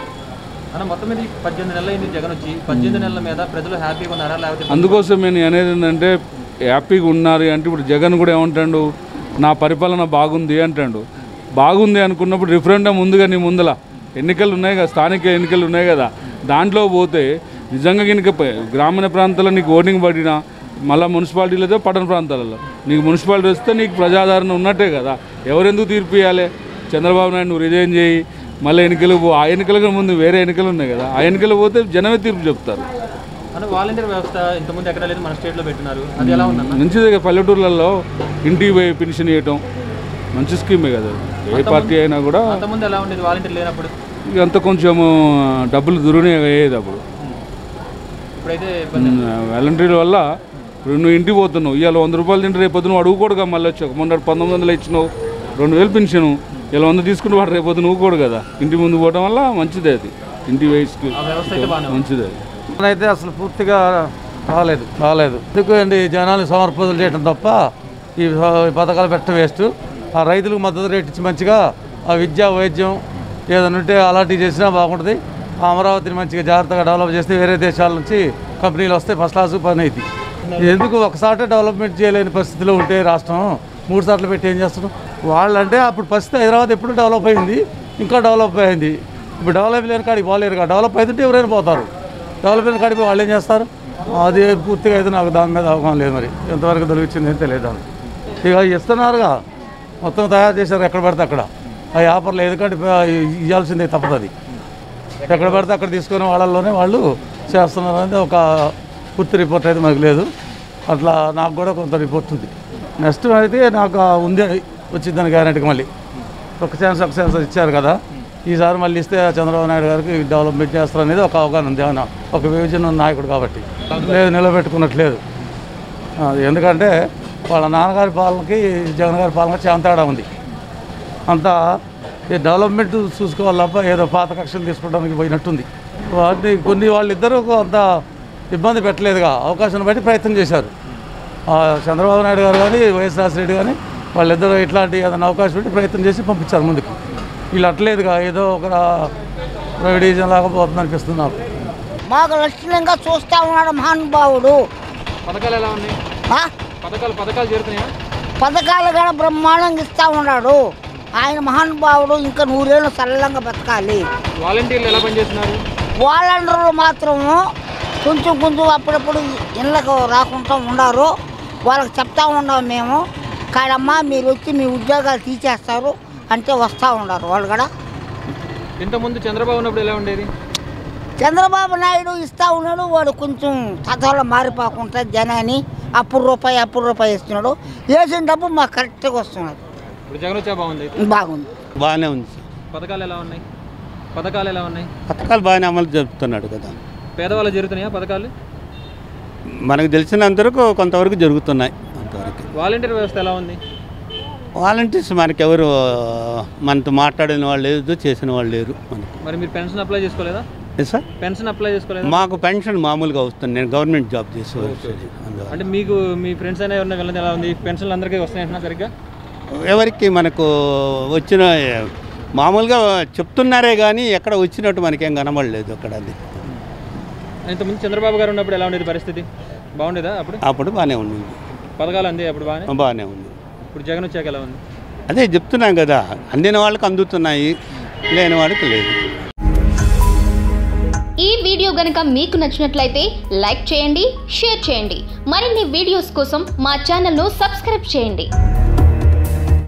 అన్న మొత్తం మీద ఈ పద్దెనిమిది నెలలు అయింది జగన్ వచ్చి పద్దెనిమిది నెలల మీద ప్రజలు హ్యాపీగా ఉన్నారా లేకపోతే అందుకోసం నేను అనేది ఏంటంటే హ్యాపీగా ఉన్నారు అంటే ఇప్పుడు జగన్ కూడా ఏమంటాడు నా పరిపాలన బాగుంది అంటాడు బాగుంది అనుకున్నప్పుడు రిఫరెండం ముందుగా నీ ముందల ఎన్నికలు ఉన్నాయి కదా స్థానిక ఎన్నికలు ఉన్నాయి కదా దాంట్లో పోతే నిజంగా కనుక ప- గ్రామీణ ప్రాంతాల్లో నీకు ఓటింగ్ పడినా మళ్ళీ మున్సిపాలిటీలతో పట్టణ ప్రాంతాలలో నీకు మున్సిపాలిటీ వస్తే నీకు ప్రజాదరణ ఉన్నట్టే కదా ఎవరెందుకు తీర్పు ఇవ్వాలి చంద్రబాబు నాయుడు నువ్వు రిజైన్ చేయి మళ్ళీ ఎన్నికలు పో ఆ ఎన్నికలకు ముందు వేరే ఎన్నికలు ఉన్నాయి కదా ఆ ఎన్నికలు పోతే జనమే తీర్పు చెప్తారు అంటే వాలంటీర్ వ్యవస్థ ఇంతకుముందు ఎక్కడ లేదు మన స్టేట్లో పెట్టినారు అది ఎలా ఉందన్న మంచిదే కదా పల్లెటూర్లలో ఇంటికి పోయి పెన్షన్ ఇవ్వటం మంచి స్కీమే కదా ఏ పార్టీ అయినా కూడా అంతకుముందు ఎలా ఉండేది వాలంటీర్ లేనప్పుడు ఇక అంత కొంచెం డబ్బులు దుర్వినియోగం అయ్యేది అప్పుడు ఇప్పుడైతే ఇబ్బంది వాలంటీర్ల వల్ల ఇప్పుడు నువ్వు ఇంటికి పోతున్నావు ఇవాళ వంద రూపాయలు తింటే రేపు పొద్దున అడుగుకోడుగా మళ్ళీ వచ్చావు మొన్న పంతొమ్మిది వందలు ఇచ్చినావు రెండు వేలు పెన్షన్ ఇలా వంద తీసుకుని వాడు రేపు పొద్దున ఊకోడు కదా ఇంటి ముందు పోవడం వల్ల మంచిదే అది ఇంటి వయసుకి ఆ వ్యవస్థ అయితే బాగానే ఉంది. మంచిదే అది అయితే అసలు పూర్తిగా రాలేదు రాలేదు ఎందుకండి జనాలు సమర్పదలు చేయడం తప్ప ఈ ఈ పథకాలు పెట్ట వేస్ట్ ఆ రైతులకు మద్దతు రేట్ ఇచ్చి మంచిగా ఆ విద్య వైద్యం ఏదైనా ఉంటే అలాంటివి చేసినా బాగుంటుంది ఆ అమరావతిని మంచిగా జాగ్రత్తగా డెవలప్ చేస్తే వేరే దేశాల నుంచి కంపెనీలు వస్తాయి ఫస్ట్ క్లాస్ పని అయితే ఎందుకు ఒకసారి డెవలప్మెంట్ చేయలేని పరిస్థితిలో ఉంటే రాష్ట్రం మూడు సార్లు పెట్టి ఏం చేస్తున్నాం వాళ్ళంటే అప్పుడు పరిస్థితి హైదరాబాద్ ఎప్పుడు డెవలప్ అయింది ఇంకా డెవలప్ అయింది ఇప్పుడు డెవలప్ లేని కాడికి పోలేరు కదా డెవలప్ అవుతుంటే ఎవరైనా పోతారు డెవలప్ అయిన కాడికి పోయి వాళ్ళు ఏం చేస్తారు అది పూర్తిగా అయితే నాకు దాని మీద అవగాహన లేదు మరి ఎంతవరకు దొరికింది ఏం తెలియదు నాకు. ఇక ఇస్తున్నారుగా మొత్తం తయారు చేశారు ఎక్కడ పడితే అక్కడ ఆ ఆఫర్లు ఎందుకంటే ఇవ్వాల్సిందే తప్పదు అది ఎక్కడ పడితే అక్కడ తీసుకునే వాళ్ళలోనే వాళ్ళు చేస్తున్నారు అనేది ఒక పూర్తి రిపోర్ట్ అయితే మనకు లేదు అట్లా నాకు కూడా కొంత రిపోర్ట్ ఉంది నెక్స్ట్ అయితే నాకు ఆ ఉంది వచ్చిందని గ్యారెంటీకి మళ్ళీ ఒక ఛాన్స్ ఒక ఛాన్స్ ఇచ్చారు కదా ఈసారి మళ్ళీ ఇస్తే చంద్రబాబు నాయుడు గారికి డెవలప్మెంట్ చేస్తారు అనేది ఒక అవగాహన ఉంది ఏమన్నా ఒక విభజన ఉన్న నాయకుడు కాబట్టి లేదు నిలబెట్టుకున్నట్లేదు అది ఎందుకంటే వాళ్ళ నాన్నగారి పాలనకి జగన్ గారి పాలనకి చాలా తేడా ఉంది అంతా ఈ డెవలప్మెంట్ చూసుకోవాలి తప్ప ఏదో పాత కక్షలు తీసుకోవడానికి పోయినట్టుంది వాటిని కొన్ని వాళ్ళిద్దరూ అంత ఇబ్బంది పెట్టలేదుగా అవకాశం బట్టి ప్రయత్నం చేశారు ఆ చంద్రబాబు నాయుడు గారు కానీ వైఎస్ రాజశేఖర గారు కానీ వాళ్ళిద్దరూ ఇట్లాంటి ఏదైనా అవకాశం పెట్టి ప్రయత్నం చేసి పంపించారు ముందుకు వీళ్ళు అట్లేదుగా ఏదో ఒక ప్రైవేటైజేషన్ లాగా పోతుంది అనిపిస్తుంది నాకు మాకు లక్షణంగా చూస్తా ఉన్నాడు మహానుభావుడు పథకాలు ఎలా ఉన్నాయి ఆ? పథకాలు పథకాలు చేరుతున్నాయా పథకాలు కూడా బ్రహ్మాండంగా ఇస్తా ఉన్నాడు ఆయన మహానుభావుడు ఇంకా నూరేళ్ళు సరళంగా బతకాలి వాలంటీర్లు ఎలా పనిచేస్తున్నారు వాళ్ళందరూ మాత్రము కొంచెం కొంచెం అప్పుడప్పుడు ఇళ్ళకు రాకుండా ఉన్నారు వాళ్ళకి చెప్తా ఉన్నాం మేము కాదమ్మా మీరు వచ్చి మీ ఉద్యోగాలు తీసేస్తారు అంటే వస్తూ ఉన్నారు వాళ్ళు కూడా ఇంతకుముందు చంద్రబాబు ఉన్నప్పుడు ఎలా ఉండేది చంద్రబాబు నాయుడు ఇస్తా ఉన్నాడు వాడు కొంచెం తత్వాలో మారిపోకుండా జనాన్ని అప్పుడు రూపాయి అప్పుడు రూపాయి ఇస్తున్నాడు వేసిన డబ్బు మాకు కరెక్ట్గా వస్తున్నది ఇప్పుడు జగన్ వచ్చా బాగుంది అయితే బాగుంది బాగానే ఉంది పథకాలు ఎలా ఉన్నాయి పథకాలు ఎలా ఉన్నాయి పథకాలు బాగానే అమలు జరుపుతున్నాడు కదా పేదవాళ్ళు జరుగుతున్నాయా పథకాలు మనకు తెలిసినంతవరకు కొంతవరకు జరుగుతున్నాయి అంతవరకు వాలంటీర్ వ్యవస్థ ఎలా ఉంది వాలంటీర్స్ మనకెవరు మనతో మాట్లాడిన వాళ్ళు లేదు చేసిన వాళ్ళు లేరు మనకు మరి మీరు పెన్షన్ అప్లై చేసుకోలేదా ఏ సార్ పెన్షన్ అప్లై చేసుకోలేదా మాకు పెన్షన్ మామూలుగా వస్తుంది నేను గవర్నమెంట్ జాబ్ చేసేవాళ్ళు అంటే మీకు మీ ఫ్రెండ్స్ అయినా ఎవరైనా వెళ్ళింది ఎలా ఉంది పెన్షన్లు అందరికీ వస్తున్నాయంటున్నా సరిగ్గా ఎవరికి మనకు వచ్చిన మామూలుగా చెప్తున్నారే కానీ ఎక్కడ వచ్చినట్టు మనకేం కనబడలేదు అక్కడ అది ఇంతకుముందు చంద్రబాబు గారు ఉన్నప్పుడు ఎలా ఉండేది పరిస్థితి బాగుండేదా అప్పుడు అప్పుడు బాగానే ఉంది పథకాలు అందే అప్పుడు బాగానే బాగానే ఉంది ఇప్పుడు జగన్ వచ్చాక ఎలా ఉంది అదే చెప్తున్నాం కదా అందిన వాళ్ళకి అందుతున్నాయి లేని వాళ్ళకి లేదు ఈ వీడియో గనక మీకు నచ్చినట్లయితే లైక్ చేయండి షేర్ చేయండి మరిన్ని వీడియోస్ కోసం మా ఛానల్ను సబ్స్క్రైబ్ చేయండి